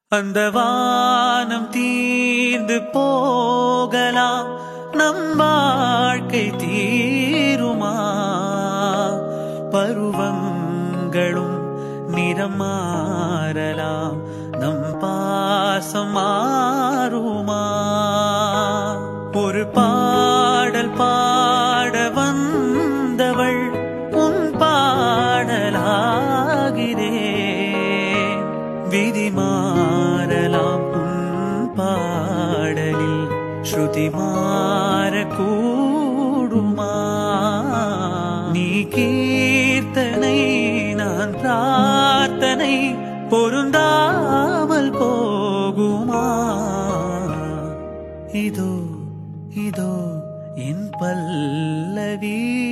அந்த வானம் தீர்ந்து போகலாம் நம் வாழ்க்கை தீருமா பருவங்களும் நிறம் மாறலாம் நம் பாசம் மாறுமா ஒரு பாடல் பாட வந்தவள் உன் பாடலாகிறேன் விதி மாறலாம் உன் பாடலில் ஸ்ருதி மாறக்கூடுமா நீ கீர்த்தனை நான் பிரார்த்தனை பொருந்தாமல் போகுமா இதோ இதோ என் பல்லவி